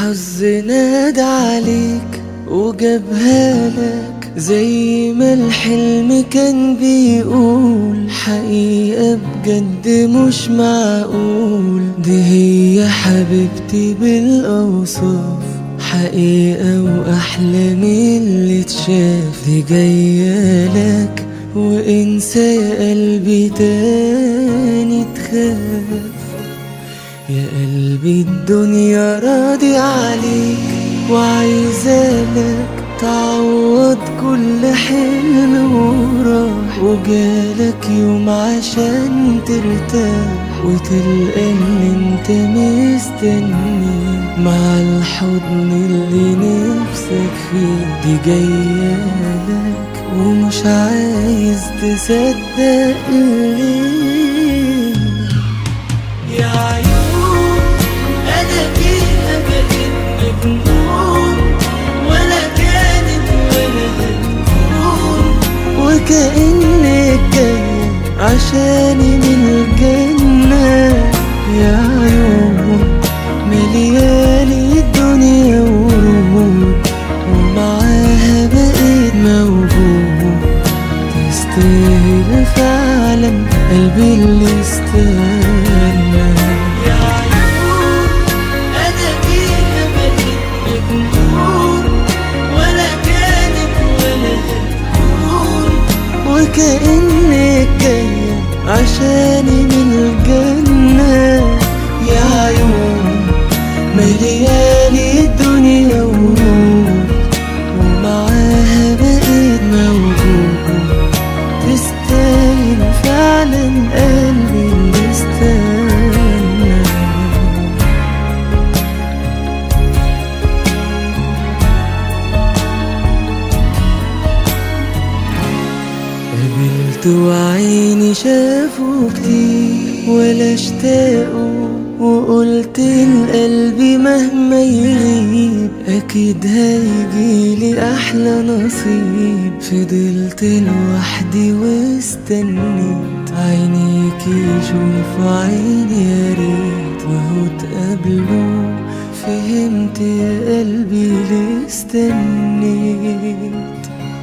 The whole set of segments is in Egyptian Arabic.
الحظ نادى عليك وجابها لك زي ما الحلم كان بيقول حقيقة بجد مش معقول دي هي حبيبتي بالأوصاف حقيقة وأحلى من اللي اتشاف دي جاية لك وانسى يا قلبي تاني تخاف يا قلبي الدنيا راضي عليك وعايزالك تعوض كل حلم وراح وجالك يوم عشان ترتاح وتلقى ان انت مستني مع الحضن اللي نفسك فيه دي جايالك ومش عايز تصدق ليه يا عيون انا فيها بقيت مجنون ولا كانت ولا هتكون وكأنك جاية عشاني من الجنة يا عيون مليالي الدنيا ورود ومعاها بقيت موجود تستاهل فعلا قلبي اللي استنى يا عيون انا فيها بقيت مجنون ولا كانت ولا هتكون وكأنك جاية عشاني من الجنة يا عيون مليالي الدنيا ورود ومعاها بقيت موجود تستاهل فعلا قلبي اللي استنى قابلت وعيني شافوا كتير ولا اشتاقوا وقلت لقلبي مهما يغيب اكيد هيجيلي احلى نصيب فضلت لوحدي واستنيت عينيك يشوفوا عيني يا ريت وهو اتقابلوا فهمت يا قلبي ليه استنيت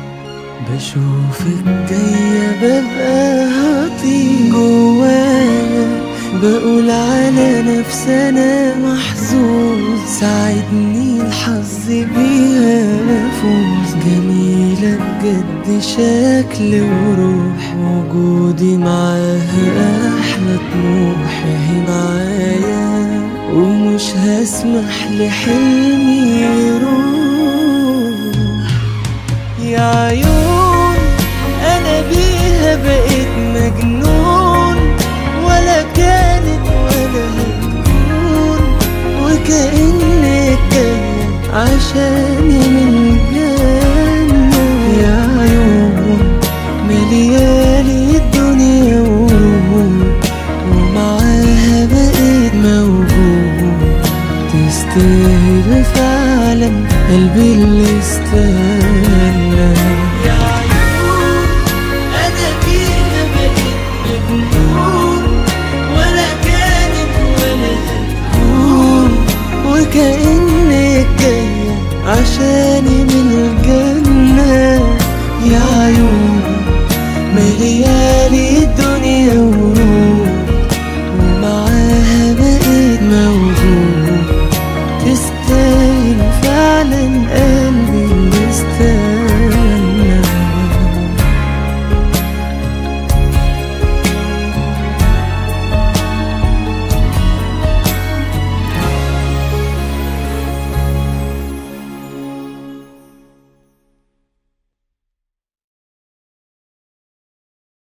بشوفك جاية ببقى هطير جوايا بقول على نفسي انا محظوظ ساعدني الحظ بيها افوز جميلة بجد شكل وروح وجودي معاها احلى طموح هي معايا ومش هسمح لحلمي يروح